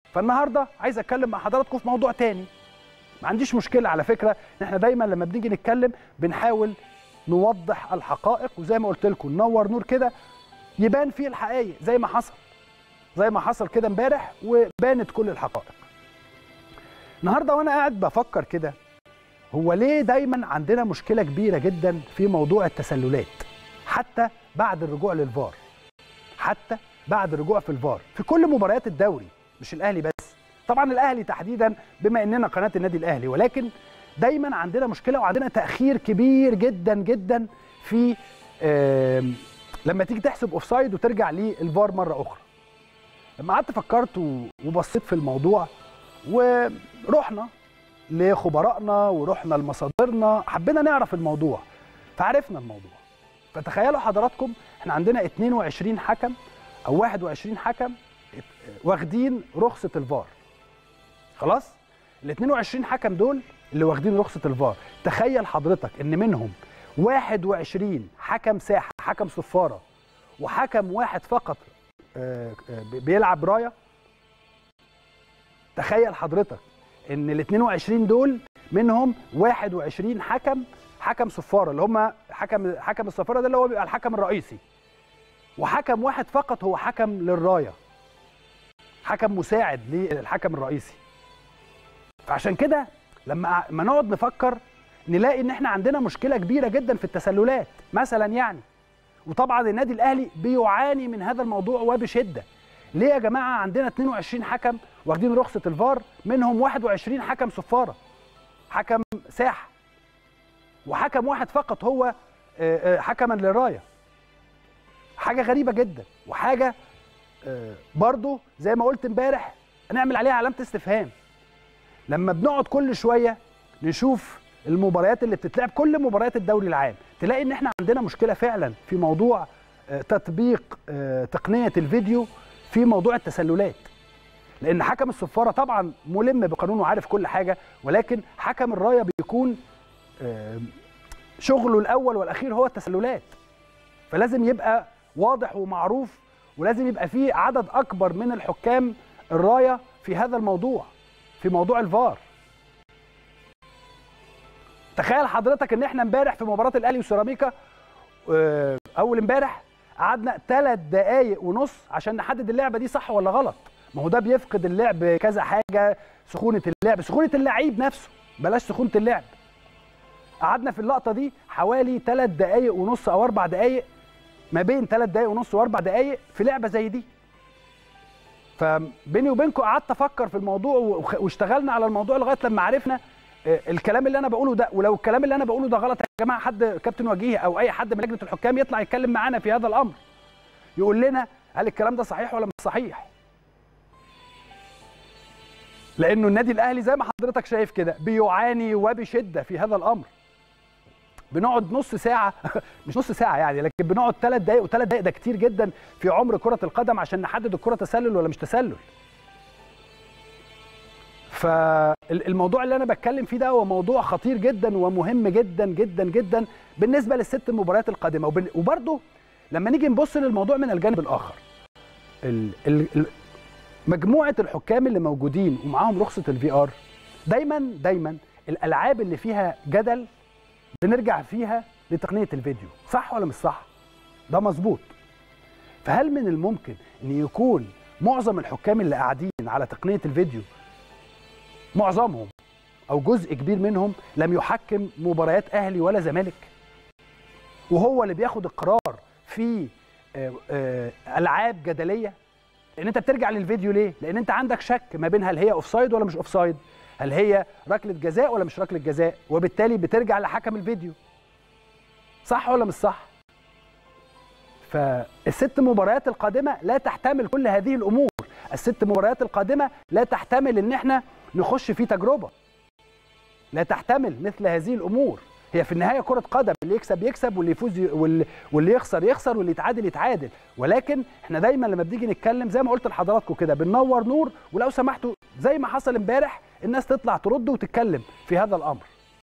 فالنهارده عايز اتكلم مع حضراتكم في موضوع تاني ما عنديش مشكله على فكره ان احنا دايما لما بنيجي نتكلم بنحاول نوضح الحقائق وزي ما قلت لكم ننور نور كده يبان فيه الحقائق زي ما حصل زي ما حصل كده امبارح وبانت كل الحقائق النهارده وانا قاعد بفكر كده هو ليه دايما عندنا مشكله كبيره جدا في موضوع التسللات حتى بعد الرجوع للفار حتى بعد الرجوع في الفار في كل مباريات الدوري مش الاهلي بس طبعا الاهلي تحديدا بما اننا قناه النادي الاهلي ولكن دايما عندنا مشكله وعندنا تاخير كبير جدا جدا في آم، لما تيجي تحسب اوفسايد وترجع للفار مره اخرى لما قعدت فكرت و- وبصيت في الموضوع ورحنا لخبرائنا ورحنا لمصادرنا حبينا نعرف الموضوع فعرفنا الموضوع فتخيلوا حضراتكم احنا عندنا 22 حكم او 21 حكم واخدين رخصه الفار خلاص ال 22 حكم دول اللي واخدين رخصه الفار تخيل حضرتك ان منهم 21 حكم ساحه حكم صفاره وحكم واحد فقط آه، آه، بيلعب رايه تخيل حضرتك ان ال 22 دول منهم 21 حكم حكم صفاره اللي هم حكم حكم الصفاره ده اللي هو بيبقى الحكم الرئيسي وحكم واحد فقط هو حكم للرايه حكم مساعد للحكم الرئيسي فعشان كده لما ما نقعد نفكر نلاقي ان احنا عندنا مشكله كبيره جدا في التسللات مثلا يعني وطبعا النادي الاهلي بيعاني من هذا الموضوع وبشده ليه يا جماعه عندنا 22 حكم واخدين رخصه الفار منهم 21 حكم صفاره حكم ساحه وحكم واحد فقط هو آه، آه، حكما للرايه حاجه غريبه جدا وحاجه آه، برضو زي ما قلت امبارح نعمل عليها علامه استفهام لما بنقعد كل شويه نشوف المباريات اللي بتتلعب كل مباريات الدوري العام تلاقي ان احنا عندنا مشكله فعلا في موضوع آه، تطبيق آه، تقنيه الفيديو في موضوع التسللات لان حكم الصفاره طبعا ملم بقانون وعارف كل حاجه ولكن حكم الرايه بيكون آه، شغله الاول والاخير هو التسللات فلازم يبقى واضح ومعروف ولازم يبقى فيه عدد اكبر من الحكام الرايه في هذا الموضوع في موضوع الفار تخيل حضرتك ان احنا امبارح في مباراه الاهلي وسيراميكا آه، اول امبارح قعدنا ثلاث دقايق ونص عشان نحدد اللعبه دي صح ولا غلط ما هو ده بيفقد اللعب كذا حاجه سخونه اللعب سخونه اللعيب نفسه بلاش سخونه اللعب قعدنا في اللقطه دي حوالي ثلاث دقايق ونص او اربع دقايق ما بين ثلاث دقايق ونص واربع دقايق في لعبه زي دي فبيني وبينكم قعدت افكر في الموضوع وخ- واشتغلنا على الموضوع لغايه لما عرفنا آه، الكلام اللي انا بقوله ده ولو الكلام اللي انا بقوله ده غلط يا جماعه حد كابتن وجيه او اي حد من لجنه الحكام يطلع يتكلم معانا في هذا الامر يقول لنا هل الكلام ده صحيح ولا مش صحيح لانه النادي الاهلي زي ما حضرتك شايف كده بيعاني وبشده في هذا الامر بنقعد نص ساعه مش نص ساعه يعني لكن بنقعد ثلاث دقائق وثلاث دقائق ده كتير جدا في عمر كره القدم عشان نحدد الكره تسلل ولا مش تسلل فالموضوع اللي انا بتكلم فيه ده هو موضوع خطير جدا ومهم جدا جدا جدا بالنسبه للست مباريات القادمه وبن- وبرضه لما نيجي نبص للموضوع من الجانب الاخر ال ال ال مجموعه الحكام اللي موجودين ومعاهم رخصه الفي ار دايما دايما الالعاب اللي فيها جدل بنرجع فيها لتقنيه الفيديو صح ولا مش صح ده مظبوط فهل من الممكن ان يكون معظم الحكام اللي قاعدين على تقنيه الفيديو معظمهم او جزء كبير منهم لم يحكم مباريات اهلي ولا زمالك وهو اللي بياخد القرار في آه، آه، العاب جدليه لان انت بترجع للفيديو ليه لان انت عندك شك ما بين هل هي اوفسايد ولا مش اوفسايد هل هي ركله جزاء ولا مش ركله جزاء وبالتالي بترجع لحكم الفيديو صح ولا مش صح فالست مباريات القادمه لا تحتمل كل هذه الامور الست مباريات القادمه لا تحتمل ان احنا نخش في تجربه لا تحتمل مثل هذه الامور هي في النهايه كره قدم اللي يكسب يكسب واللي يفوز ي... واللي... واللي يخسر يخسر واللي يتعادل يتعادل ولكن احنا دايما لما بنيجي نتكلم زي ما قلت لحضراتكم كده بننور نور ولو سمحتوا زي ما حصل امبارح الناس تطلع ترد وتتكلم في هذا الامر